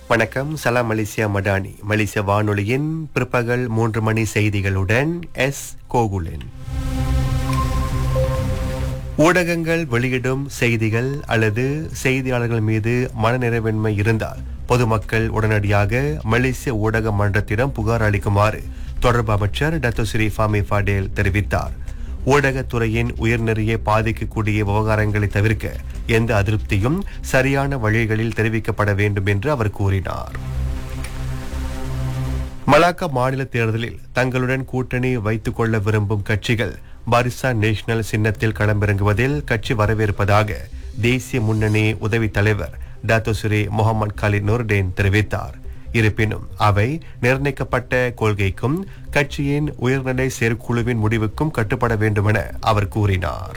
வணக்கம் சலாம் மலேசியா மடானி மலேசிய வானொலியின் பிற்பகல் மூன்று மணி செய்திகளுடன் எஸ் கோகுலன் ஊடகங்கள் வெளியிடும் செய்திகள் அல்லது செய்தியாளர்கள் மீது மனநிறைவின்மை இருந்தால் பொதுமக்கள் உடனடியாக மலேசிய ஊடக மன்றத்திடம் புகார் அளிக்குமாறு தொடர்பு அமைச்சர் டத்தோ ஸ்ரீ ஃபாமி ஃபாடேல் தெரிவித்தார் ஊடகத்துறையின் உயர்நெறியை பாதிக்கக்கூடிய விவகாரங்களை தவிர்க்க எந்த அதிருப்தியும் சரியான வழிகளில் தெரிவிக்கப்பட வேண்டும் என்று அவர் கூறினார் மலாக்கா மாநில தேர்தலில் தங்களுடன் கூட்டணி வைத்துக் கொள்ள விரும்பும் கட்சிகள் பாரிசா நேஷனல் சின்னத்தில் களமிறங்குவதில் கட்சி வரவேற்பதாக தேசிய முன்னணி உதவி தலைவர் Dato' Sri Mohamad Khalid Nordin தெரிவித்தார் இருப்பினும் அவை நிர்ணயிக்கப்பட்ட கொள்கைக்கும் கட்சியின் உயர்நிலை செயற்குழுவின் முடிவுக்கும் கட்டுப்பட வேண்டுமென அவர் கூறினார்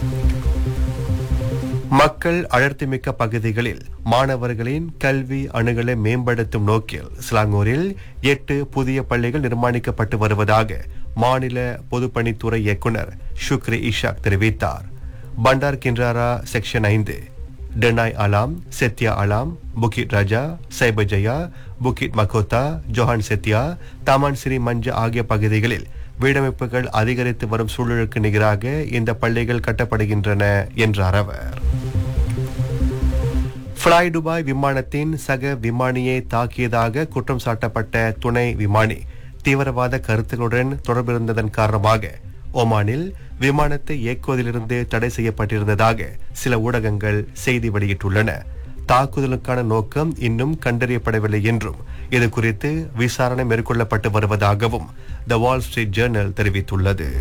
மக்கள் அடர்த்திமிக்க பகுதிகளில் மாணவர்களின் கல்வி அணுகலை மேம்படுத்தும் நோக்கில் சிலாங்கூரில் எட்டு புதிய பள்ளிகள் நிர்மாணிக்கப்பட்டு வருவதாக மாநில பொதுப்பணித்துறை இயக்குனர் ஷுக்ரி இஷாக் தெரிவித்தார் பண்டார் கின்றாரா செக்ஷன் ஐந்து Denai Alam Setia Alam Bukit Raja Cyberjaya Bukit Mahkota Johan Setia Taman Sri Manja ஆகிய பகுதிகளில் வீடமைப்புகள் அதிகரித்து வரும் சூழலுக்கு நிகராக இந்த பள்ளிகள் கட்டப்படுகின்றன என்றார் அவர் ஃப்ளை துபாய் விமானத்தின் சக விமானியை தாக்கியதாக குற்றம் சாட்டப்பட்ட துணை விமானி தீவிரவாத கருத்துக்களுடன் தொடர்பிருந்ததன் காரணமாக ஒமானில் விமானத்தை இயக்குவதிலிருந்து தடை செய்யப்பட்டிருந்ததாக சில ஊடகங்கள் செய்தி வெளியிட்டுள்ளன தாக்குதலுக்கான நோக்கம் இன்னும் கண்டறியப்படவில்லை என்றும் இது குறித்து விசாரணை மேற்கொள்ளப்பட்டு வருவதாகவும் த வால் ஸ்ட்ரீட் ஜேர்னல் தெரிவித்துள்ளது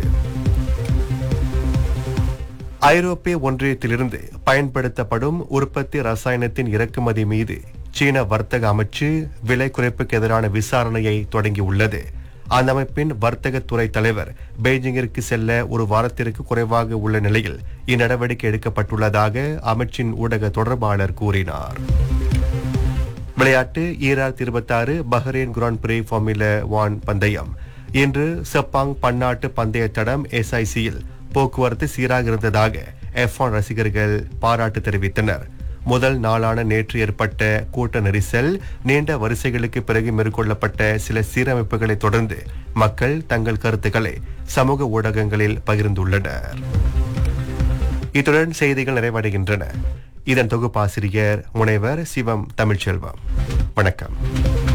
ஐரோப்பிய ஒன்றியத்திலிருந்து பயன்படுத்தப்படும் உற்பத்தி ரசாயனத்தின் இறக்குமதி மீது சீன வர்த்தக அமைச்சு விலை குறைப்புக்கு எதிரான விசாரணையை தொடங்கியுள்ளது அந்த அமைப்பின் வர்த்தகத்துறை தலைவர் பெய்ஜிங்கிற்கு செல்ல ஒரு வாரத்திற்கு குறைவாக உள்ள நிலையில் இந்நடவடிக்கை எடுக்கப்பட்டுள்ளதாக அமைச்சின் ஊடக தொடர்பாளர் கூறினார் விளையாட்டு ஈராயிரத்தி இருபத்தி ஆறு Bahrain Grand Prix Formula One பந்தயம் இன்று செப்பாங் பன்னாட்டு பந்தய தடம் எஸ்ஐசியில் போக்குவரத்து சீராக இருந்ததாக எஃப் ரசிகர்கள் பாராட்டு தெரிவித்தனர் முதல் நாளான நேற்று ஏற்பட்ட கூட்ட நெரிசல் நீண்ட வரிசைகளுக்கு பிறகு மேற்கொள்ளப்பட்ட சில சீரமைப்புகளை தொடர்ந்து மக்கள் தங்கள் கருத்துக்களை சமூக ஊடகங்களில் பகிர்ந்துள்ளனர் இத்துடன் செய்திகள் நிறைவடைகின்றன இதன் தொகுப்பாசிரியர் முனைவர் சிவம் தமிழ்ச்செல்வம் வணக்கம்